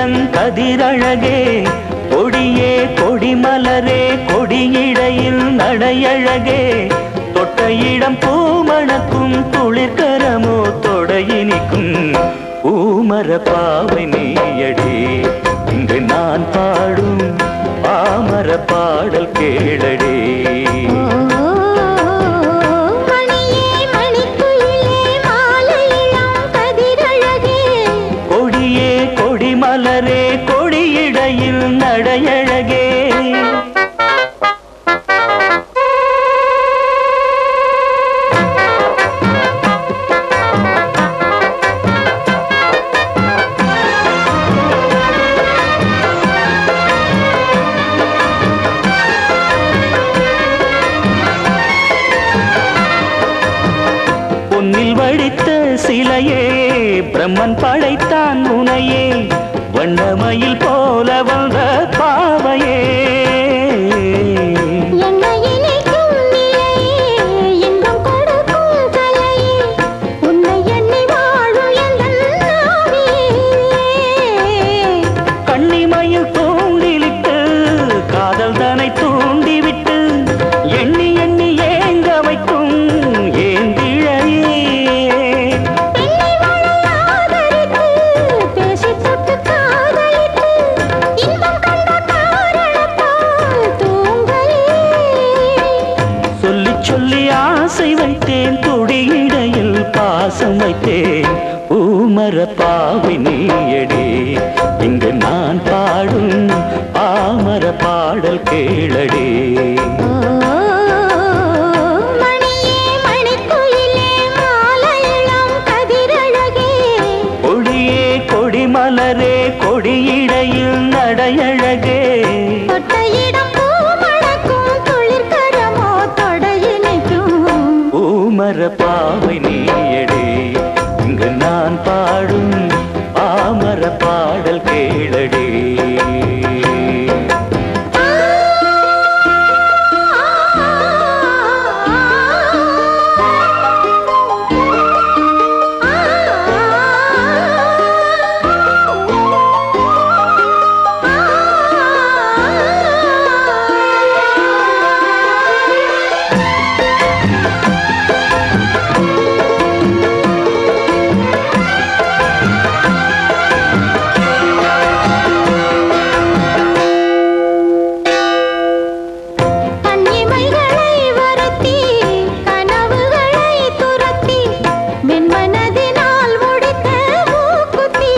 இளங்கதிரழகே கொடியே கொடிமலரே கொடியிடையில் நடையழகே தொட்ட இடம் பூமணக்கும் துளிர்கரமோ தொடையினிக்கும் பூமர பாவை நீயடி இங்கு நான் பாடும் பாமர பாடல் கேளடே மணியே மணிக்குயிலே மாலை இளம் கதிரழகே கொடியே கொடிமலரே கொடியிடையில் நடையழகே பொன்னில் வடித்த சிலையே பிரம்மன் படைத்தான் உனையே வண்ணமயில் போல வந்த பாவையே என்னை இணைக்கும் நிலையே எங்கும் கொடுக்கும் கலையே உன்னை எண்ணி வாழும் எந்தன் நாவியே கண்ணிமயில் தூண்டிலிட்டு காதல் தனை தூண்டிவிட்டு எண்ணி எண்ணி ஏங்க வைக்கும் ஏந்திழையே பெண்ணை வாழ ஆதரித்து பேசித் தொட்டு காதலித்து இன்பம் கண்ட காரணத்தால் தூங்கலே சொல்லி சொல்லி ஆசை வைத்தேன் துடியிடையில் பாசம் வைத்தேன் பூமர பாவி நீயடி இங்கு நான் பாடும் பாமர பாடல் கேளடி மணியே மணிக்குயிலே மாலை இளம் கதிரழகே கொடியே கொடிமலரே கொடியிடையில் நடையழகே தொட்ட இடம் பூ மணக்கும் துளிர்கரமோ தொடையினைக்கும் பூமர பாவை நீயடி இங்கு நான் பாடும் பாமர பாடல் கேளடி கண்ணிமைகளை வருத்தி கனவுகளை துரத்தி மென்மனதினால் முடித்த மூக்குத்தி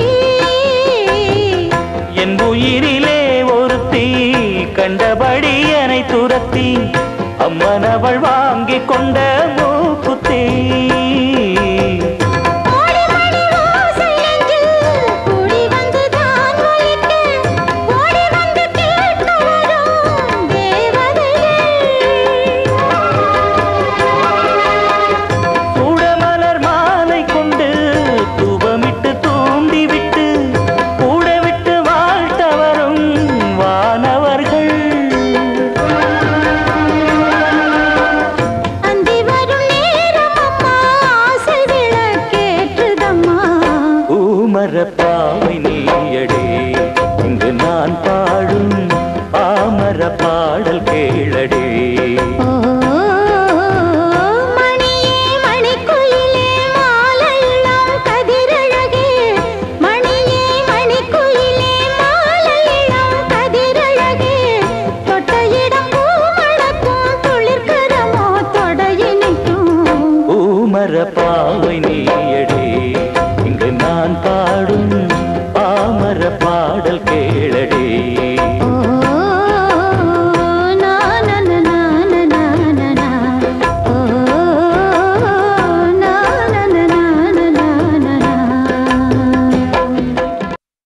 என் உயிரிலே ஒருத்தி கண்டபடி என்னை துரத்தி அம்மனவள் வாங்கி கொண்ட